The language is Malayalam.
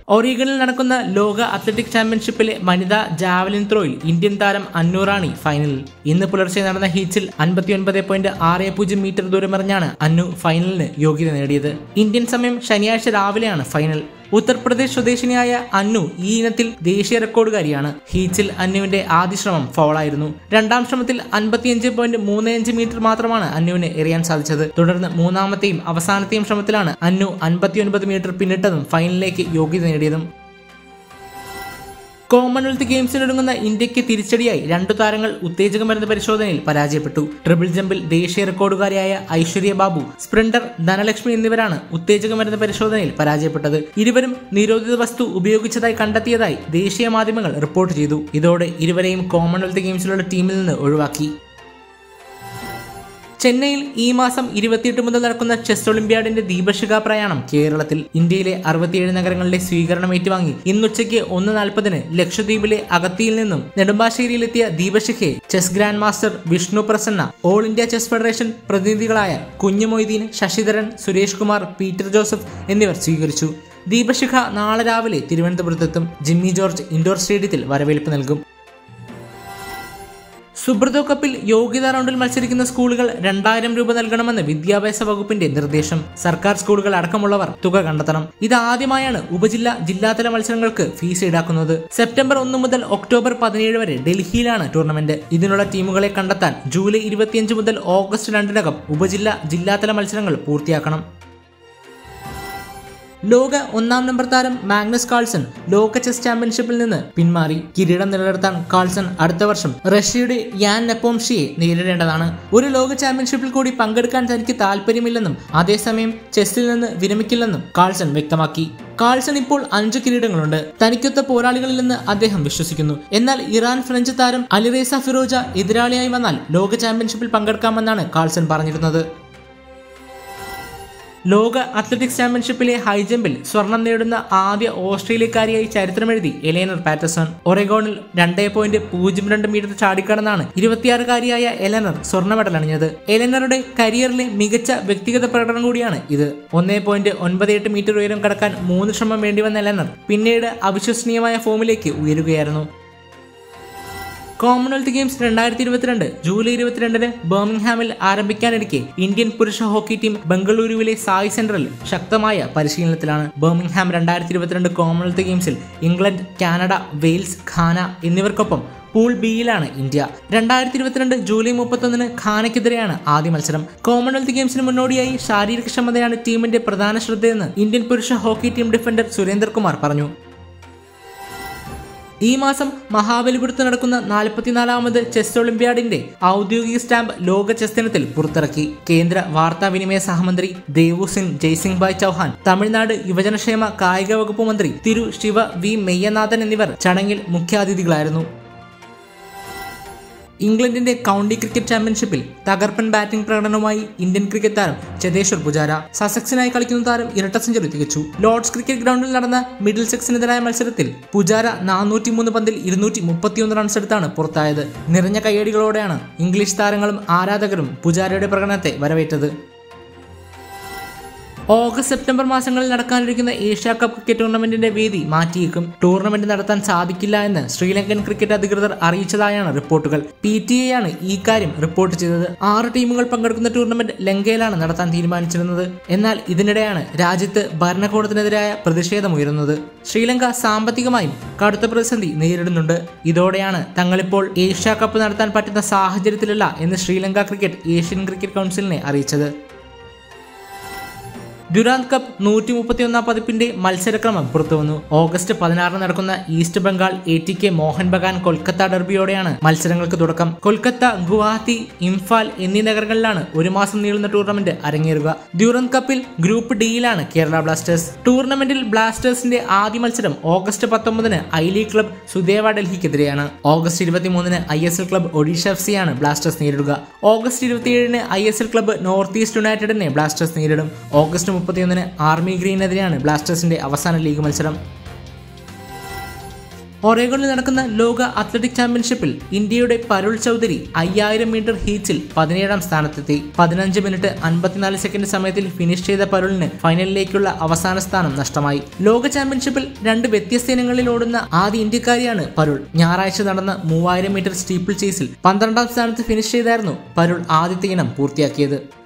ഒറീഗണിൽ നടക്കുന്ന ലോക അത്ലറ്റിക് ചാമ്പ്യൻഷിപ്പിലെ വനിതാ ജാവലിൻ ത്രോയിൽ ഇന്ത്യൻ താരം അന്നൂറാണി ഫൈനലിൽ ഇന്ന് പുലർച്ചെ നടന്ന ഹീറ്റ്സിൽ അൻപത്തിയൊൻപത് പോയിന്റ് ആറ് പൂജ്യം മീറ്റർ ദൂരമെറിഞ്ഞാണ് അന്നു ഫൈനലിന് യോഗ്യത നേടിയത് ഇന്ത്യൻ സമയം ശനിയാഴ്ച രാവിലെയാണ് ഫൈനൽ ഉത്തർപ്രദേശ് സ്വദേശിനിയായ അന്നു ഈ ഇനത്തിൽ ദേശീയ റെക്കോർഡുകാരിയാണ് ഹീറ്റ്സിൽ അന്നുവിന്റെ ആദ്യ ശ്രമം ഫൗളായിരുന്നു രണ്ടാം ശ്രമത്തിൽ അൻപത്തിയഞ്ച് പോയിന്റ് മൂന്ന് അഞ്ച് മീറ്റർ മാത്രമാണ് അന്നുവിന് എറിയാൻ സാധിച്ചത് തുടർന്ന് മൂന്നാമത്തെയും അവസാനത്തെയും ശ്രമത്തിലാണ് അന്നു അൻപത്തിയൊൻപത് മീറ്റർ പിന്നിട്ടതും ഫൈനലിലേക്ക് യോഗ്യത നേടിയതും കോമൺവെൽത്ത് ഗെയിംസിനൊരുങ്ങുന്ന ഇന്ത്യക്ക് തിരിച്ചടിയായി രണ്ടു താരങ്ങൾ ഉത്തേജക മരുന്ന് പരിശോധനയിൽ പരാജയപ്പെട്ടു ട്രിപ്പിൾ ജമ്പിൽ ദേശീയ റെക്കോർഡുകാരിയായ ഐശ്വര്യ ബാബു സ്പ്രിന്റർ ധനലക്ഷ്മി എന്നിവരാണ് ഉത്തേജക മരുന്ന് പരിശോധനയിൽ പരാജയപ്പെട്ടത് ഇരുവരും നിരോധിത വസ്തു ഉപയോഗിച്ചതായി കണ്ടെത്തിയതായി ദേശീയ മാധ്യമങ്ങൾ റിപ്പോർട്ട് ചെയ്തു ഇതോടെ ഇരുവരെയും കോമൺവെൽത്ത് ഗെയിംസിലുള്ള ടീമിൽ നിന്ന് ഒഴിവാക്കി ചെന്നൈയിൽ ഈ മാസം ഇരുപത്തിയെട്ട് മുതൽ നടക്കുന്ന ചെസ് ഒളിമ്പ്യാഡിന്റെ ദീപശിഖ പ്രയാണം കേരളത്തിൽ ഇന്ത്യയിലെ അറുപത്തിയേഴ് നഗരങ്ങളിലെ സ്വീകരണം ഏറ്റുവാങ്ങി ഇന്നുച്ചയ്ക്ക് ഒന്ന് നാൽപ്പതിന് ലക്ഷദ്വീപിലെ അഗത്തിയിൽ നിന്നും നെടുമ്പാശ്ശേരിയിലെത്തിയ ദീപശിഖയെ chess grand master Vishnu Prasanna all India chess federation പ്രതിനിധികളായ കുഞ്ഞു മൊയ്തീൻ ശശിധരൻ സുരേഷ് കുമാർ പീറ്റർ ജോസഫ് എന്നിവർ സ്വീകരിച്ചു ദീപശിഖ നാളെ രാവിലെ തിരുവനന്തപുരത്തെത്തും ജിമ്മി ജോർജ് ഇൻഡോർ സ്റ്റേഡിയത്തിൽ വരവേൽപ്പ് നൽകും സുബ്രതോ കപ്പിൽ യോഗ്യതാ റൗണ്ടിൽ മത്സരിക്കുന്ന സ്കൂളുകൾ രണ്ടായിരം രൂപ നൽകണമെന്ന് വിദ്യാഭ്യാസ വകുപ്പിന്റെ നിർദ്ദേശം സർക്കാർ സ്കൂളുകൾ അടക്കമുള്ളവർ തുക കണ്ടെത്തണം ഇതാദ്യമായാണ് ഉപജില്ല ജില്ലാതല മത്സരങ്ങൾക്ക് ഫീസ് ഈടാക്കുന്നത് സെപ്റ്റംബർ ഒന്ന് മുതൽ ഒക്ടോബർ പതിനേഴ് വരെ ഡൽഹിയിലാണ് ടൂർണമെന്റ് ഇതിനുള്ള ടീമുകളെ കണ്ടെത്താൻ ജൂലൈ ഇരുപത്തിയഞ്ച് മുതൽ ഓഗസ്റ്റ് രണ്ടിനകം ഉപജില്ല ജില്ലാതല മത്സരങ്ങൾ പൂർത്തിയാക്കണം ലോക ഒന്നാം നമ്പർ താരം മാഗ്നസ് കാൾസൺ ലോക ചെസ് ചാമ്പ്യൻഷിപ്പിൽ നിന്ന് പിന്മാറി കിരീടം നിലനിർത്താൻ കാൾസൺ അടുത്ത വർഷം റഷ്യയുടെ യാൻ നെപ്പോംഷിയെ നേരിടേണ്ടതാണ് ഒരു ലോക ചാമ്പ്യൻഷിപ്പിൽ കൂടി പങ്കെടുക്കാൻ തനിക്ക് താല്പര്യമില്ലെന്നും അതേസമയം ചെസ്സിൽ നിന്ന് വിരമിക്കില്ലെന്നും കാൾസൺ വ്യക്തമാക്കി കാൾസൺ ഇപ്പോൾ അഞ്ച് കിരീടങ്ങളുണ്ട് തനിക്കൊത്ത പോരാളികളില്ലെന്ന് അദ്ദേഹം വിശ്വസിക്കുന്നു എന്നാൽ ഇറാൻ ഫ്രഞ്ച് താരം അലിറേസ ഫിറോജ എതിരാളിയായി വന്നാൽ ലോക ചാമ്പ്യൻഷിപ്പിൽ പങ്കെടുക്കാമെന്നാണ് കാൾസൺ പറഞ്ഞിരുന്നത് ലോക അത്ലറ്റിക്സ് ചാമ്പ്യൻഷിപ്പിലെ ഹൈജമ്പിൽ സ്വർണം നേടുന്ന ആദ്യ ഓസ്ട്രേലിയക്കാരിയായി ചരിത്രമെഴുതി എലേനർ പാറ്റസൺ ഒറഗോണിൽ രണ്ടേ പോയിന്റ് പൂജ്യം രണ്ട് മീറ്റർ ചാടിക്കടന്നാണ് ഇരുപത്തിയാറുകാരിയായ എലനർ സ്വർണ്ണ മെഡൽ അണിഞ്ഞത് എലനറുടെ കരിയറിലെ മികച്ച വ്യക്തിഗത പ്രകടനം കൂടിയാണ് ഇത് ഒന്നേ പോയിന്റ് ഒൻപത് എട്ട് മീറ്റർ ഉയരം കടക്കാൻ മൂന്ന് ശ്രമം വേണ്ടിവന്ന എലനർ പിന്നീട് അവിശ്വസനീയമായ ഫോമിലേക്ക് ഉയരുകയായിരുന്നു കോമൺവെൽത്ത് ഗെയിംസ് രണ്ടായിരത്തി ഇരുപത്തിരണ്ട് ജൂലൈ ഇരുപത്തിരണ്ടിന് ബർമിംഗ്ഹാമിൽ ആരംഭിക്കാനിരിക്കെ ഇന്ത്യൻ പുരുഷ ഹോക്കി ടീം ബംഗളൂരുവിലെ സായ് സെൻട്രൽ ശക്തമായ പരിശീലനത്തിലാണ് ബർമിംഗ്ഹാം രണ്ടായിരത്തി ഇരുപത്തിരണ്ട് കോമൺവെൽത്ത് ഗെയിംസിൽ ഇംഗ്ലണ്ട് കാനഡ വെയിൽസ് ഖാന എന്നിവർക്കൊപ്പം പൂൾ ബിയിലാണ് ഇന്ത്യ രണ്ടായിരത്തി ഇരുപത്തിരണ്ട് ജൂലൈ മുപ്പത്തൊന്നിന് ഖാനയ്ക്കെതിരെയാണ് ആദ്യ മത്സരം കോമൺവെൽത്ത് ഗെയിംസിന് മുന്നോടിയായി ശാരീരികക്ഷമതയാണ് ടീമിന്റെ പ്രധാന ശ്രദ്ധയെന്ന് ഇന്ത്യൻ പുരുഷ hockey team defender Surender Kumar പറഞ്ഞു ഈ മാസം മഹാബലിപുരത്ത് നടക്കുന്ന നാൽപ്പത്തിനാലാമത് ചെസ് ഒളിമ്പ്യാഡിന്റെ ഔദ്യോഗിക സ്റ്റാമ്പ് ലോക ചെസ് ദിനത്തിൽ പുറത്തിറക്കി കേന്ദ്ര വാർത്താവിനിമയ സഹമന്ത്രി ദേവു സിംഗ് ജയ്സിംഗ് ഭായ് ചൗഹാൻ തമിഴ്നാട് യുവജനക്ഷേമ കായിക വകുപ്പ് മന്ത്രി തിരു ശിവ വി മെയ്യനാഥൻ എന്നിവർ ചടങ്ങിൽ മുഖ്യാതിഥികളായിരുന്നു ഇംഗ്ലണ്ടിന്റെ കൗണ്ടി ക്രിക്കറ്റ് ചാമ്പ്യൻഷിപ്പിൽ തകർപ്പൻ ബാറ്റിംഗ് പ്രകടനവുമായി ഇന്ത്യൻ ക്രിക്കറ്റ് താരം ചെതേശ്വർ പുജാര സസെക്സിനായി കളിക്കുന്ന താരം ഇരട്ട സെഞ്ചുറി തികച്ചു ലോർഡ്സ് ക്രിക്കറ്റ് ഗ്രൗണ്ടിൽ നടന്ന മിഡിൽ സെക്സിനെതിരായ മത്സരത്തിൽ പുജാര നാനൂറ്റിമൂന്ന് പന്തിൽ ഇരുന്നൂറ്റി മുപ്പത്തിയൊന്ന് റൺസ് എടുത്താണ് പുറത്തായത് നിറഞ്ഞ കയ്യടികളോടെയാണ് ഇംഗ്ലീഷ് താരങ്ങളും ആരാധകരും പുജാരയുടെ പ്രകടനത്തെ വരവേറ്റത് ഓഗസ്റ്റ് സെപ്റ്റംബർ മാസങ്ങളിൽ നടക്കാനിരിക്കുന്ന ഏഷ്യ കപ്പ് ക്രിക്കറ്റ് ടൂർണമെന്റിന്റെ വേദി മാറ്റിയേക്കും ടൂർണമെന്റ് നടത്താൻ സാധിക്കില്ല എന്ന് ശ്രീലങ്കൻ ക്രിക്കറ്റ് അധികൃതർ അറിയിച്ചതായാണ് റിപ്പോർട്ടുകൾ പി ടി എ ആണ് ഈ കാര്യം റിപ്പോർട്ട് ചെയ്തത് ആറ് ടീമുകൾ പങ്കെടുക്കുന്ന ടൂർണമെന്റ് ലങ്കയിലാണ് നടത്താൻ തീരുമാനിച്ചിരുന്നത് എന്നാൽ ഇതിനിടെയാണ് രാജ്യത്ത് ഭരണകൂടത്തിനെതിരായ പ്രതിഷേധമുയരുന്നത് ശ്രീലങ്ക സാമ്പത്തികമായും കടുത്ത പ്രതിസന്ധി നേരിടുന്നുണ്ട് ഇതോടെയാണ് തങ്ങളിപ്പോൾ ഏഷ്യ കപ്പ് നടത്താൻ പറ്റുന്ന സാഹചര്യത്തിലല്ല എന്ന് ശ്രീലങ്ക ക്രിക്കറ്റ് ഏഷ്യൻ ക്രിക്കറ്റ് കൗൺസിലിനെ അറിയിച്ചത് ഡ്യൂറാന്ത് കപ്പ് നൂറ്റി മുപ്പത്തിയൊന്നാം പതിപ്പിന്റെ മത്സരക്രമം പുറത്തുവന്നു ഓഗസ്റ്റ് പതിനാറിന് നടക്കുന്ന east Bengal A T K Mohun Bagan Kolkata ഡെർബിയോടെയാണ് മത്സരങ്ങൾക്ക് തുടക്കം കൊൽക്കത്ത ഗുവാഹത്തി ഇംഫാൽ എന്നീ നഗരങ്ങളിലാണ് ഒരു മാസം നീളുന്ന ടൂർണമെന്റ് അരങ്ങേറുക ഡ്യൂറന്ത് കപ്പിൽ ഗ്രൂപ്പ് ഡിയിലാണ് കേരള ബ്ലാസ്റ്റേഴ്സ് ടൂർണമെന്റിൽ ബ്ലാസ്റ്റേഴ്സിന്റെ ആദ്യ മത്സരം ഓഗസ്റ്റ് പത്തൊമ്പതിന് ഐ ലീഗ് ക്ലബ് സുദേവ ഡൽഹിക്കെതിരെയാണ് ഓഗസ്റ്റ് ഇരുപത്തിമൂന്നിന് I S L club Odisha F സിയാണ് ബ്ലാസ്റ്റേഴ്സ് നേരിടുക ഓഗസ്റ്റ് ഇരുപത്തിയേഴിന് I S L club north east യുണൈറ്റഡിനെ ബ്ലാസ്റ്റേഴ്സ് നേരിടും ഓഗസ്റ്റ് മുപ്പത്തിയൊന്നിന് ആർമി ഗ്രീനെതിരെയാണ് ബ്ലാസ്റ്റേഴ്സിന്റെ അവസാന ലീഗ് മത്സരം ഒറേഗോണിൽ നടക്കുന്ന ലോക അത്ലറ്റിക് ചാമ്പ്യൻഷിപ്പിൽ ഇന്ത്യയുടെ പരുൾ ചൗധരി അയ്യായിരം മീറ്റർ ഹീറ്റ്സിൽ പതിനേഴാം സ്ഥാനത്തെത്തി പതിനഞ്ച് മിനിറ്റ് അൻപത്തിനാല് സെക്കൻഡ് സമയത്തിൽ ഫിനിഷ് ചെയ്ത പരുളിന് ഫൈനലിലേക്കുള്ള അവസാന സ്ഥാനം നഷ്ടമായി ലോക ചാമ്പ്യൻഷിപ്പിൽ രണ്ട് വ്യത്യസ്ത ഇനങ്ങളിൽ ഓടുന്ന ആദ്യ ഇന്ത്യക്കാരിയാണ് പരുൾ ഞായറാഴ്ച നടന്ന മൂവായിരം മീറ്റർ സ്റ്റീപ്പിൾ ചേസിൽ പന്ത്രണ്ടാം സ്ഥാനത്ത് ഫിനിഷ് ചെയ്തായിരുന്നു പരുൾ ആദ്യത്തെ ഇനം പൂർത്തിയാക്കിയത്